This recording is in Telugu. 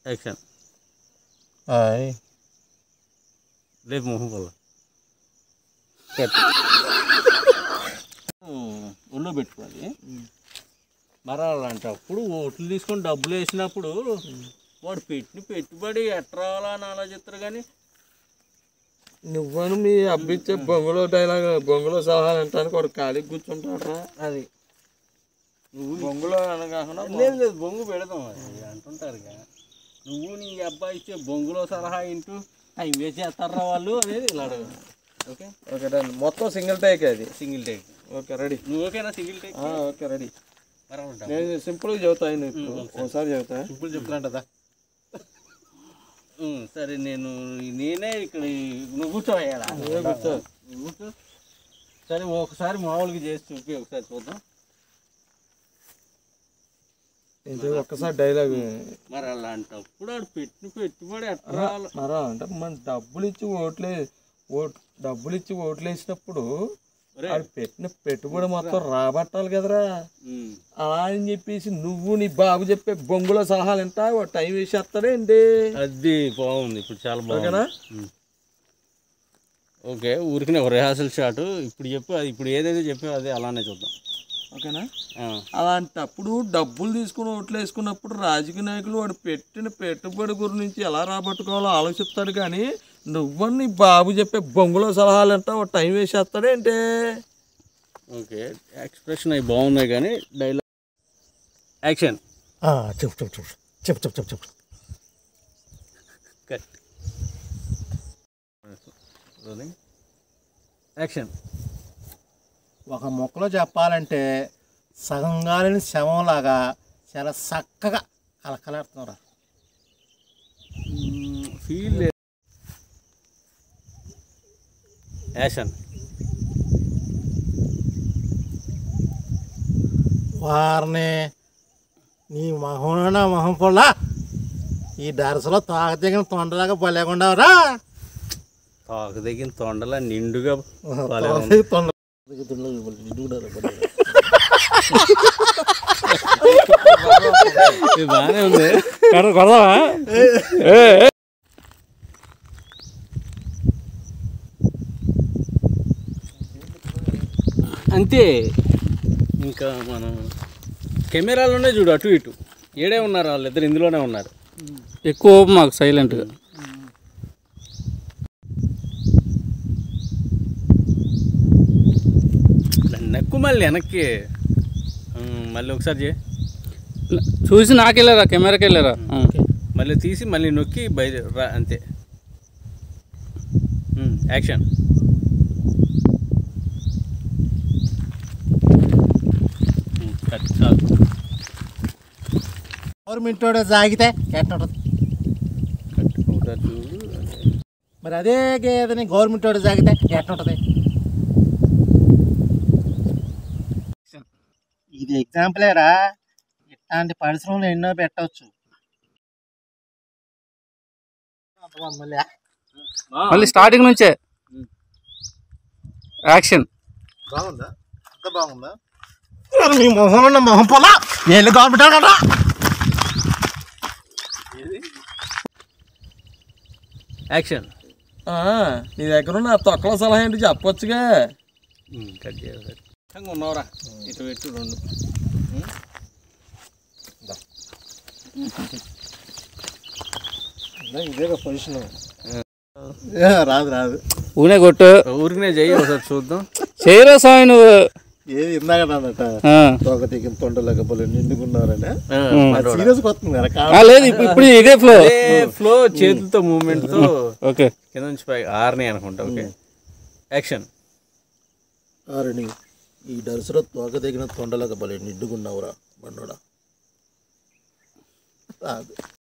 యాక్షన్ హాయ్ రేపు మొహం వల్ల ఒళ్ళో పెట్టుకోవాలి మరి అలాంటప్పుడు ఓట్లు తీసుకొని డబ్బులు వేసినప్పుడు వాడు పెట్టిన పెట్టుబడి ఎట్లా రావాలని ఆలోచిస్తారు కానీ నువ్వను మీ అబ్బిచ్చే బొంగులో డైలాగ్ బొంగులో సలహాలు అంటానికి వాడు ఖాళీకి కూర్చుంటాడరా అది నువ్వు బొంగులో అనగాకుండా లేదు లేదు బొంగు పెడదాం అది అంటుంటారుగా నువ్వు నీ అబ్బాయి ఇచ్చే బొంగులో సలహా ఇంటూ టైం వేస్ట్ చేస్తారా వాళ్ళు అనేది ఇలా అడగదు ఓకే ఓకే డన్ మొత్తం సింగిల్ టేక్ అది సింగిల్ టేక్ ఓకే రెడీ నువ్వు ఓకేనా సింగిల్ టేక్ ఓకే రెడీ మరి ఉంటాం నేను సింపుల్గా చెబుతాను ఇప్పుడు ఒకసారి చెబుతా ఇప్పుడు చెప్తాంటదా సరే నేను నేనే ఇక్కడ నువ్వు కూర్చోయ్యాలా నువ్వే కూర్చో. నువ్వు కూర్చో సరే ఒకసారి మామూలుగా చేసి చూపి ఒకసారి చూద్దాం ఇది ఒక్కసారి డైలాగ్ మరి అలాంటప్పుడు ఆడు పెట్టిన పెట్టుబడి ఎట్లా రావాలి? మరా అంటే మన డబ్బులు ఇచ్చి ఓట్లే ఓట్ డబ్బులు ఇచ్చి ఓట్లు వేసినప్పుడు ఒరే, ఆడు పెట్టిన పెట్టుబడి మొత్తం రాబట్టాలి కదరా ఉమ్, అలా అని చెప్పేసి నువ్వు నీ బాబు చెప్పే బొంగులో సలహాలు ఎంత టైం వేసేస్తాడేంటి అది బాగుంది ఇప్పుడు చాలా ఓకేనా? బాగుంది ఉమ్. ఓకే ఊరికి ఒక రిహార్సల్ షాట్ ఇప్పుడు చెప్పు అది ఇప్పుడు ఏదైతే చెప్పావు అదే అలానే చూద్దాం ఓకేనా ఆ, అలాంటప్పుడు డబ్బులు తీసుకుని ఓట్లు వేసుకున్నప్పుడు రాజకీయ నాయకులు వాడు పెట్టిన పెట్టుబడి గురించి ఎలా రాబట్టుకోవాలో ఆలోచిస్తాడు కానీ నువ్వు నీ బాబు చెప్పే బొంగులో సలహాలు ఎంత వాడు టైం వేసేస్తాడేంటి ఓకే ఎక్స్ప్రెషన్ అవి బాగున్నాయి కానీ డైలాగ్ యాక్షన్ చెప్పు చెప్పు చెప్పు చెప్పు చెప్పు చెప్పు చెప్పు కట్ యాక్షన్ ఒక మొక్కలో చెప్పాలంటే సగం గాలిని శవంలాగా చాలా చక్కగా కలకలాడుతున్నారు ఫీల్ యాక్షన్ వారిని నీ మొహం మొహం పొల్లా ఈ దరసలో తోక దిగిన తొండలాగా భలేకుండా రా తాకు దగ్గర తొండల నిండుగా భలే తోక ఉంది. దిగి తొండ నిండుగున్నారు భలే. ఇది బాగానే ఉంది అంతే ఇంకా మనం కెమెరాలోనే చూడు అటు ఇటు ఏడే ఉన్నారు వాళ్ళిద్దరు ఇందులోనే ఉన్నారు ఎక్కువ మాకు సైలెంట్గా నెక్కు మళ్ళీ వెనక్కి ఉమ్, మళ్ళీ ఒకసారి చేయి చూసి నాకెళ్ళారా కెమెరాకి వెళ్ళారా మళ్ళీ తీసి మళ్ళీ నొక్కి బయట రా అంతే ఉమ్, యాక్షన్ ఉమ్, కట్ చాలు గవర్నమెంట్ వాడు జాగితే ఎట్టుంటది కట్ ఒకసారి చూడు అదే. మరి అదే గేదని గవర్నమెంట్ వాడు జాగితే ఎట్టుంటది ఇది ఎగ్జాంపులేరా ఇట్లాంటి పరిశ్రమలు ఎన్నో పెట్టవచ్చు మళ్ళీ మళ్ళీ స్టార్టింగ్ నుంచే యాక్షన్ బాగుందా అంత బాగుందా మీ మొహంలో ఉన్న మొహం పొలా వెళ్ళి గవర్నమెంట్ కదా యాక్షన్ ఆ, నీ దగ్గర ఉన్న ఆ తొక్కల సలహా ఏంటి చెప్పొచ్చుగా ఉమ్, కట్ చేయాలి ఖచ్చితంగా ఉన్నావురా ఇటు పెట్టు రెండు ఉమ్. ఇదే పొజిషన్ రాదు రాదు ఊనే కొట్టు ఊరికనే చెయ్యి ఒకసారి చూద్దాం చేయరా స్వామి నువ్వు ఏది ఇందాక అన్నట ఆ. తోక తీగిన తొండలేకపోలే నిండుకున్నారనే ఆ, మనోడా. సీరియస్ వస్తుంది కదా ఆ, లేదు ఇప్పుడు ఇప్పుడు ఇదే ఫ్లో అదే ఫ్లో చేతులతో మూమెంట్ తో ఓకే కింద నుంచి పై ఆర్ని అనుకుంటా ఓకే యాక్షన్ ఆరణి ఈ దర్శలో తోక తెగిన తొండలేకపోలే నిండుకున్నావురా బండోడా రాదు